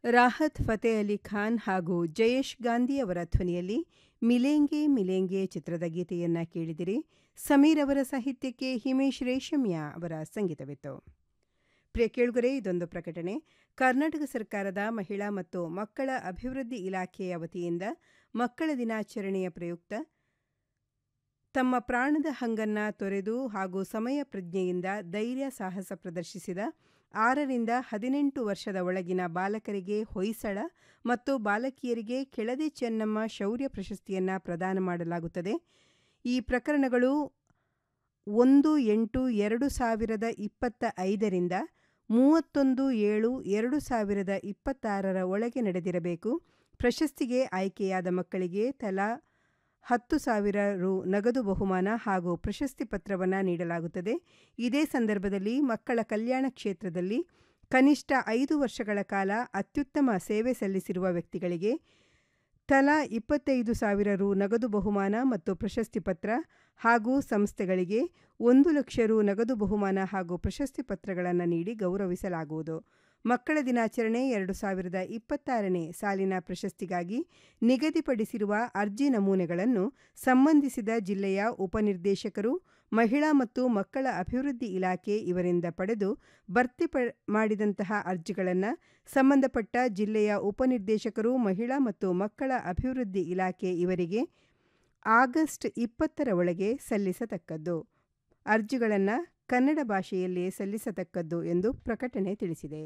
ರಾಹತ್ ಫತೇ ಅಲಿ ಖಾನ್ ಹಾಗೂ ಜಯೇಶ್ ಗಾಂಧಿ ಅವರ ಧ್ವನಿಯಲ್ಲಿ ಮಿಲೇಂಗೆ ಮಿಲೇಂಗೆ ಚಿತ್ರದ ಗೀತೆಯನ್ನ ಕೇಳಿದಿರಿ ಸಮೀರ್ ಅವರ ಸಾಹಿತ್ಯಕ್ಕೆ ಹಿಮೇಶ್ ರೇಷಮ್ಯಾ ಅವರ ಸಂಗೀತವಿತ್ತು ಪ್ರಿಯ ಕೇಳುಗರೆ ಇದೊಂದು ಪ್ರಕಟಣೆ ಕರ್ನಾಟಕ ಸರ್ಕಾರದ ಮಹಿಳಾ ಮತ್ತು ಮಕ್ಕಳ ಅಭಿವೃದ್ಧಿ ಇಲಾಖೆಯ ವತಿಯಿಂದ ಮಕ್ಕಳ ದಿನಾಚರಣೆಯ ಪ್ರಯುಕ್ತ ತಮ್ಮ ಪ್ರಾಣದ ಹಂಗನ್ನ ತೊರೆದು ಹಾಗೂ ಸಮಯ ಪ್ರಜ್ಞೆಯಿಂದ ಧೈರ್ಯ ಸಾಹಸ ಪ್ರದರ್ಶಿಸಿದ ಆರರಿಂದ ಹದಿನೆಂಟು ವರ್ಷದ ಒಳಗಿನ ಬಾಲಕರಿಗೆ ಹೊಯ್ಸಳ ಮತ್ತು ಬಾಲಕಿಯರಿಗೆ ಕೆಳದಿ ಚೆನ್ನಮ್ಮ ಶೌರ್ಯ ಪ್ರಶಸ್ತಿಯನ್ನು ಪ್ರದಾನ ಮಾಡಲಾಗುತ್ತದೆ ಈ ಪ್ರಕರಣಗಳು ಒಂದು ಎಂಟು ಎರಡು ಸಾವಿರದ ಇಪ್ಪತ್ತ ಐದರಿಂದ ಮೂವತ್ತೊಂದು ಏಳು ಎರಡು ಸಾವಿರದ ಇಪ್ಪತ್ತಾರರ ಒಳಗೆ ನಡೆದಿರಬೇಕು ಪ್ರಶಸ್ತಿಗೆ ಆಯ್ಕೆಯಾದ ಮಕ್ಕಳಿಗೆ ತಲಾ ಹತ್ತು ಸಾವಿರ ರು ನಗದು ಬಹುಮಾನ ಹಾಗೂ ಪ್ರಶಸ್ತಿ ಪತ್ರವನ್ನು ನೀಡಲಾಗುತ್ತದೆ ಇದೇ ಸಂದರ್ಭದಲ್ಲಿ ಮಕ್ಕಳ ಕಲ್ಯಾಣ ಕ್ಷೇತ್ರದಲ್ಲಿ ಕನಿಷ್ಠ ಐದು ವರ್ಷಗಳ ಕಾಲ ಅತ್ಯುತ್ತಮ ಸೇವೆ ಸಲ್ಲಿಸಿರುವ ವ್ಯಕ್ತಿಗಳಿಗೆ ತಲಾ ಇಪ್ಪತ್ತೈದು ಸಾವಿರ ರು ನಗದು ಬಹುಮಾನ ಮತ್ತು ಪ್ರಶಸ್ತಿ ಪತ್ರ ಹಾಗೂ ಸಂಸ್ಥೆಗಳಿಗೆ ಒಂದು ಲಕ್ಷ ರು ನಗದು ಬಹುಮಾನ ಹಾಗೂ ಪ್ರಶಸ್ತಿ ಪತ್ರಗಳನ್ನು ನೀಡಿ ಗೌರವಿಸಲಾಗುವುದು ಮಕ್ಕಳ ದಿನಾಚರಣೆ ಎರಡು ಸಾವಿರದ ಇಪ್ಪತ್ತಾರನೇ ಸಾಲಿನ ಪ್ರಶಸ್ತಿಗಾಗಿ ನಿಗದಿಪಡಿಸಿರುವ ಅರ್ಜಿ ನಮೂನೆಗಳನ್ನು ಸಂಬಂಧಿಸಿದ ಜಿಲ್ಲೆಯ ಉಪನಿರ್ದೇಶಕರು ಮಹಿಳಾ ಮತ್ತು ಮಕ್ಕಳ ಅಭಿವೃದ್ಧಿ ಇಲಾಖೆ ಇವರಿಂದ ಪಡೆದು ಭರ್ತಿ ಮಾಡಿದಂತಹ ಅರ್ಜಿಗಳನ್ನು ಸಂಬಂಧಪಟ್ಟ ಜಿಲ್ಲೆಯ ಉಪನಿರ್ದೇಶಕರು ಮಹಿಳಾ ಮತ್ತು ಮಕ್ಕಳ ಅಭಿವೃದ್ಧಿ ಇಲಾಖೆ ಇವರಿಗೆ ಆಗಸ್ಟ್ ಇಪ್ಪತ್ತರ ಒಳಗೆ ಸಲ್ಲಿಸತಕ್ಕದ್ದು ಅರ್ಜಿಗಳನ್ನು ಕನ್ನಡ ಭಾಷೆಯಲ್ಲಿಯೇ ಸಲ್ಲಿಸತಕ್ಕದ್ದು ಎಂದು ಪ್ರಕಟಣೆ ತಿಳಿಸಿದೆ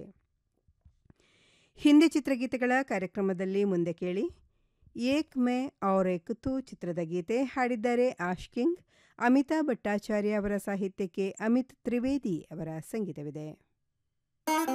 ಹಿಂದಿ ಚಿತ್ರಗೀತೆಗಳ ಕಾರ್ಯಕ್ರಮದಲ್ಲಿ ಮುಂದೆ ಕೇಳಿ ಏಕ್ ಮೇ ಔರ್ ಏಕ್ ತು ಚಿತ್ರದ ಗೀತೆ ಹಾಡಿದ್ದಾರೆ ಆಶ್ಕಿಂಗ್ ಅಮಿತಾಬ್ ಭಟ್ಟಾಚಾರ್ಯ ಅವರ ಸಾಹಿತ್ಯಕ್ಕೆ ಅಮಿತ್ ತ್ರಿವೇದಿ ಅವರ ಸಂಗೀತವಿದೆ